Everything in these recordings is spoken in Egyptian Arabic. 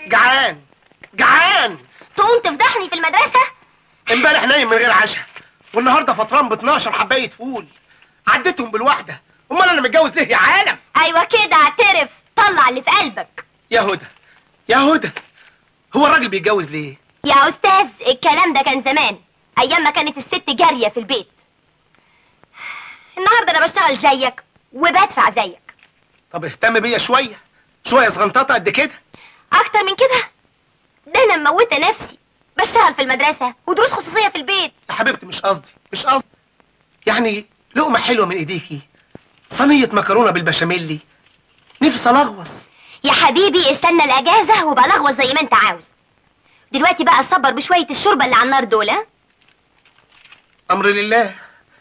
جعان جعان تقوم تفضحني في المدرسة امبارح نايم من غير عشاء والنهارده فطران ب 12 حبايه فول عديتهم بالواحده امال انا متجوز ليه يا عالم ايوه كده اعترف طلع اللي في قلبك يا هدى يا هدى هو الراجل بيتجوز ليه يا استاذ الكلام ده كان زمان ايام ما كانت الست جارية في البيت النهارده انا بشتغل زيك وبدفع زيك طب اهتم بيا شويه شويه صغنططه قد كده اكتر من كده ده انا مموتة نفسي بشتغل في المدرسة ودروس خصوصية في البيت يا حبيبتي مش قصدي مش قصدي يعني لقمه حلوه من ايديكي صينيه مكرونه بالبشاميل نفسي الغوص يا حبيبي استنى الاجازة وبلغوص زي ما انت عاوز دلوقتي بقى صبر بشوية الشوربة اللي على النار دول ها؟ امر لله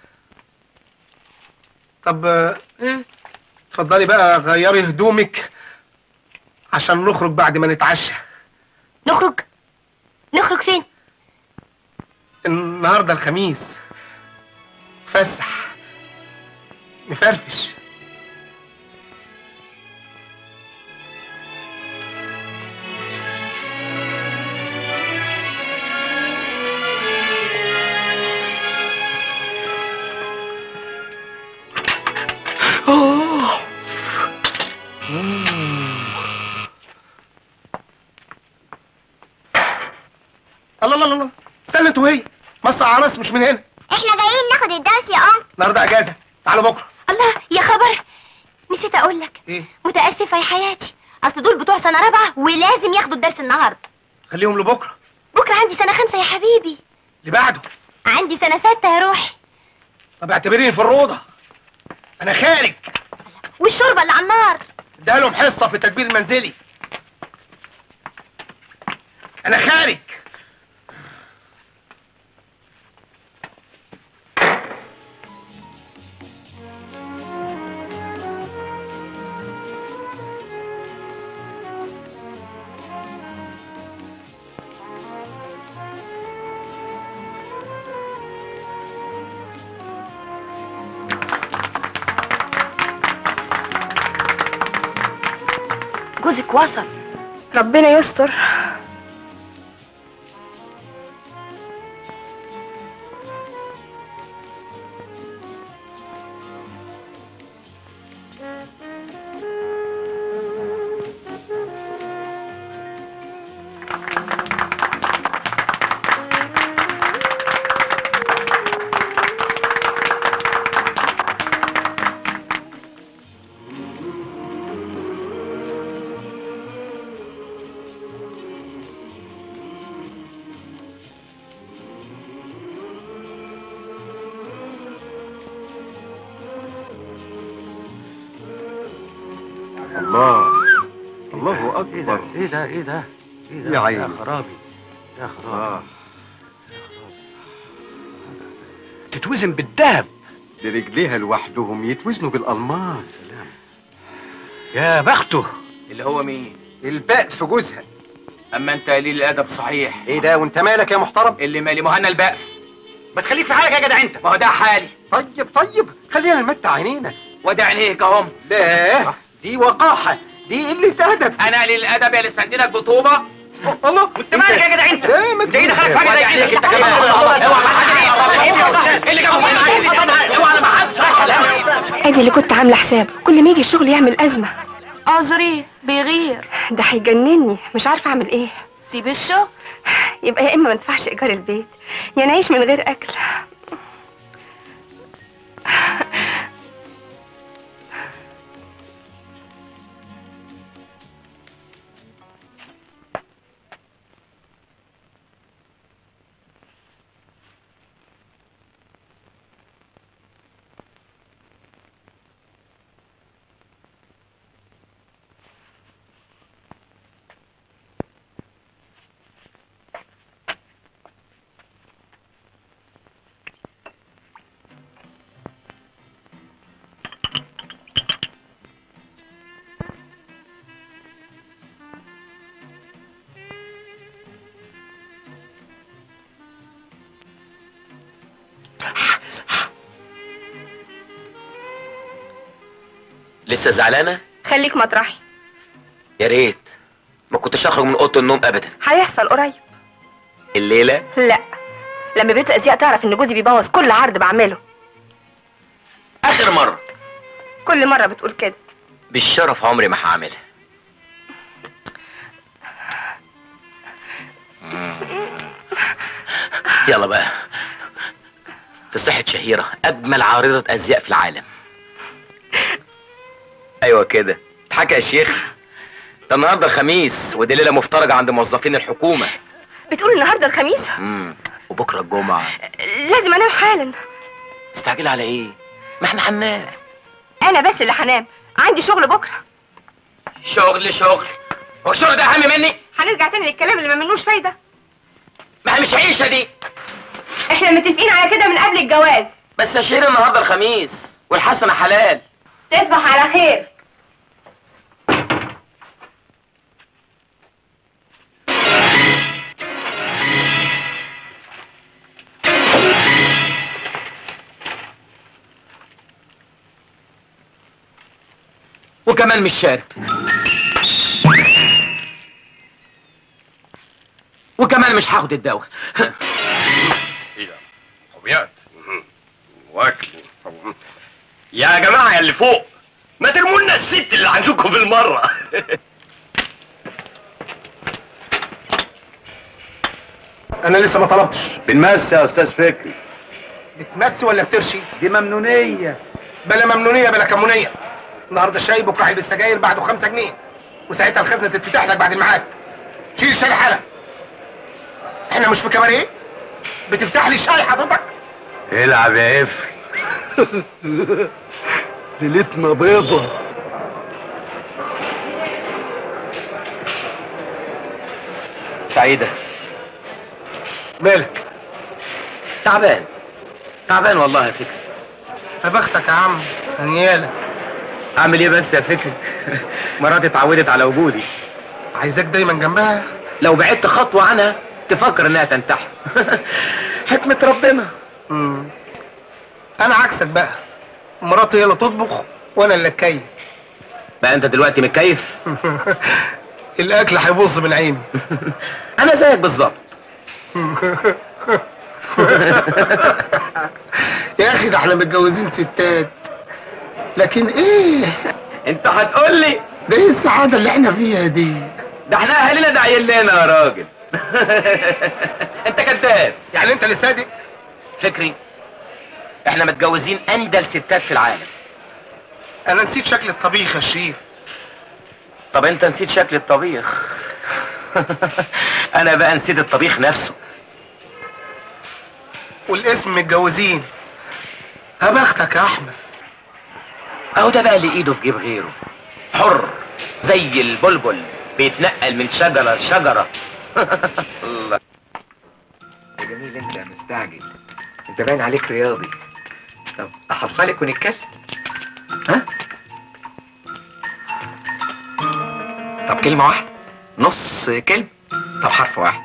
طب آه، مم. اتفضلي بقى غيري هدومك عشان نخرج بعد ما نتعشى نخرج نخرج فين النهارده الخميس فسح نفرفش أوه. مم. الله الله الله استنى انت وهي مصر عراس مش من هنا احنا جايين ناخد الدرس يا ام النهارده اجازه تعالوا بكره الله يا خبر نسيت اقول لك ايه متاسفه يا حياتي اصل دول بتوع سنه رابعه ولازم ياخدوا الدرس النهارده خليهم لبكره بكره عندي سنه خمسه يا حبيبي اللي بعده عندي سنه سته يا روحي طب اعتبريني في الروضه انا خارج والشوربه اللي على النار اديها لهم حصه في التدبير المنزلي انا خارج جوزك وصل ربنا يستر الله الله اكبر ايه ده ايه ده ايه ده يا عيني. يا خرابي يا خرابي آه. تتوزن بالذهب دي رجليها لوحدهم يتوزنوا بالالماس يا بخته اللي هو مين؟ الباء في جوزها اما انت قليل الادب صحيح ايه ده وانت مالك يا محترم اللي مالي مهنا البقف ما تخليك في حالك يا جدع انت ما هو ده حالي طيب طيب خلينا نمتع عينينا وده عينيك اهم لا دي وقاحة دي قلة أدب انا قليل الادب يا اللي سندلك بطوبه الله انت مالك يا جدع انت لا ما انت ايه دخلك في حاجه وده زي عينيك كده انت كمان اوعى ما حد اللي جابه اوعى ما حدش ادي اللي كنت عامله حسابه كل ما يجي الشغل يعمل ازمه اعذريه بيغير ده هيجنني مش عارفه اعمل ايه سيب الشغل يبقى يا اما ما ندفعش ايجار البيت يا نعيش من غير اكل لسه زعلانه خليك مطرحي يا ريت ما كنتش اخرج من اوضه النوم ابدا هيحصل قريب الليله لا لما بيت الازياء تعرف ان جوزي بيبوظ كل عرض بعمله اخر مره كل مره بتقول كده بالشرف عمري ما هعملها يلا بقى في صحة شهيرة أجمل عارضة أزياء في العالم أيوة كده اضحك يا شيخ ده النهارده الخميس ودي ليلة مفترجة عند موظفين الحكومة بتقول النهارده الخميس مم. وبكرة الجمعة لازم انام حالا مستعجل على إيه؟ ما احنا هننام انا بس اللي هنام عندي شغل بكره شغل شغل هو الشغل ده أهم مني؟ هنرجع تاني للكلام اللي ما منوش فايده ما هي مش عيشة دي احنا متفقين على كده من قبل الجواز بس يا شهير النهارده الخميس والحسنة حلال تصبح على خير وكمان مش شارب وكمان مش هاخد الدواء طبيعت واكل يا جماعه يا اللي فوق ما ترموا لنا الست اللي عندكم بالمره انا لسه ما طلبتش بنمس يا استاذ فكري بتمسي ولا بترشي دي ممنونيه بلا ممنونيه بلا كمونيه النهارده شاي بكره علبه سجاير بعده 5 جنيه وساعتها الخزنه تتفتح لك بعد الميعاد شيل الشاي حالا احنا مش في كباريه بتفتح لي الشاي حضرتك العب يا افري ليلتنا بيضة سعيدة مالك تعبان تعبان والله يا فكري يا بختك يا عم هنيالك اعمل ايه بس يا فكري مراتي اتعودت على وجودي عايزاك دايما جنبها لو بعدت خطوة عنها تفكر انها تنتحر حكمة ربنا مم. انا عكسك بقى مراتي هي اللي تطبخ وانا اللي اتكيف بقى انت دلوقتي متكيف الاكل هيبص من عيني انا زيك بالظبط يا اخي ده احنا متجوزين ستات لكن ايه انت هتقول لي ده ايه السعاده اللي احنا فيها دي ده احنا اهالينا داعيين لنا يا راجل انت كذاب يعني انت اللي صادق فكري احنا متجوزين اندل ستات في العالم انا نسيت شكل الطبيخ يا شريف طب انت نسيت شكل الطبيخ انا بقى نسيت الطبيخ نفسه والاسم متجوزين يا بختك يا احمد اهو ده بقى اللي ايده في جيب غيره حر زي البلبل بيتنقل من شجرة لشجرة الله يا جميل انت مستعجل انت باين عليك رياضي طب احصلك ونتكلم ها طب كلمة واحدة نص كلمة طب حرف واحد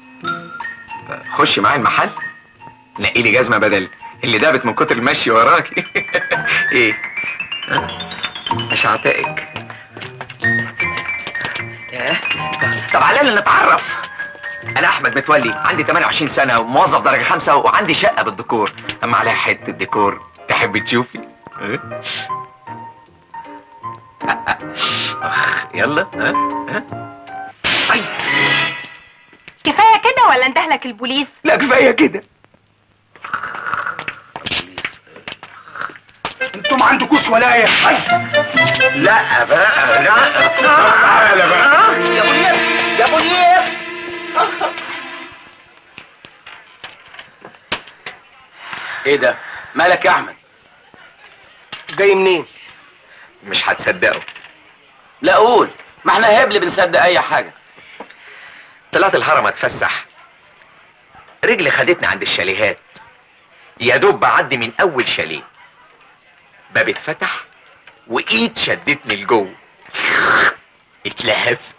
خش معايا المحل نقي لي جزمة بدل اللي دابت من كتر المشي وراكي ايه ها؟ مش هعتقك ياه. طب على الأقل نتعرف انا احمد متولي عندي 28 سنه وموظف درجه خمسة وعندي شقه بالديكور اما عليها حته ديكور تحبي تشوفي إيه؟ أه، أه. اخ يلا ها ها أي. كفايه كده ولا انتهلك البوليس لا كفايه كده انتوا ما عندكوش ولايه لا بقى لا تعالى بقى يا منير يا منير ايه ده مالك يا احمد جاي منين مش هتصدقوا لا قول ما احنا هبل بنصدق اي حاجه طلعت الهرم اتفسح رجلي خدتني عند الشاليهات يا دوب بعدي من اول شاليه باب اتفتح وايد شدتني لجوه اتلهفت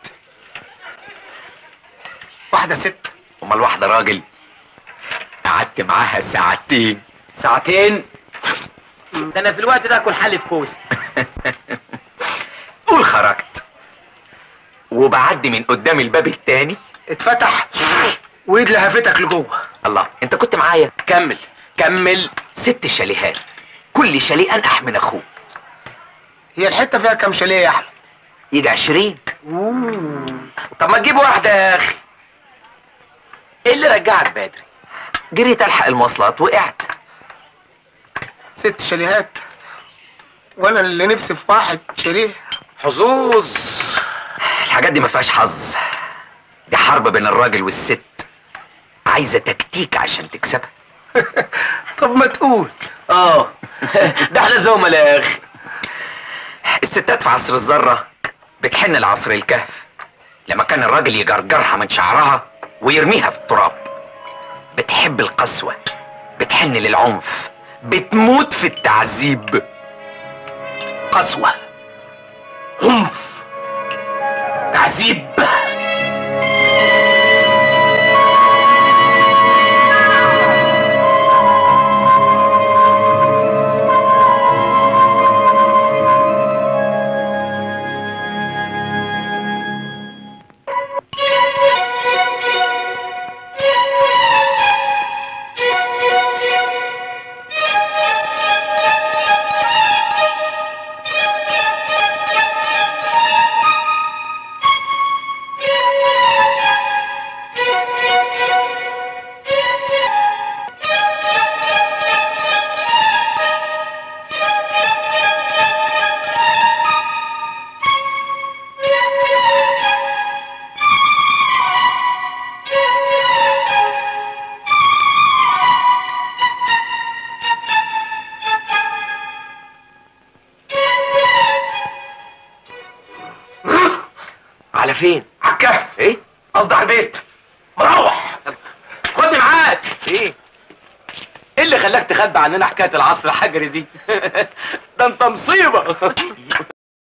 واحده ست امال واحده راجل قعدت معاها ساعتين ساعتين ده انا في الوقت ده اكل حلة كوسه قول خرجت وبعدي من قدام الباب التاني اتفتح وايد لهفتك لجوه الله انت كنت معايا كمل كمل ست شاليهات كل شاليه انقح من اخوه هي الحته فيها كام شاليه يا احمد يجي عشرين طب ما تجيب واحدة يا اخي ايه اللي رجعك بدري جريت الحق المواصلات وقعت ست شاليهات وانا اللي نفسي في واحد شاليه حظوظ الحاجات دي ما فيهاش حظ دي حرب بين الراجل والست عايزه تكتيك عشان تكسبها طب ما تقول اه ده احنا زملاء يا اخي الستات في عصر الذره بتحن لعصر الكهف لما كان الراجل يجرجرها من شعرها ويرميها في التراب بتحب القسوه بتحن للعنف بتموت في التعذيب قسوه عنف تعذيب على فين على الكهف ايه قصدي على البيت مروح خدني معاك ايه ايه اللي خلاك تخبي عننا حكايه العصر الحجري دي ده انت مصيبه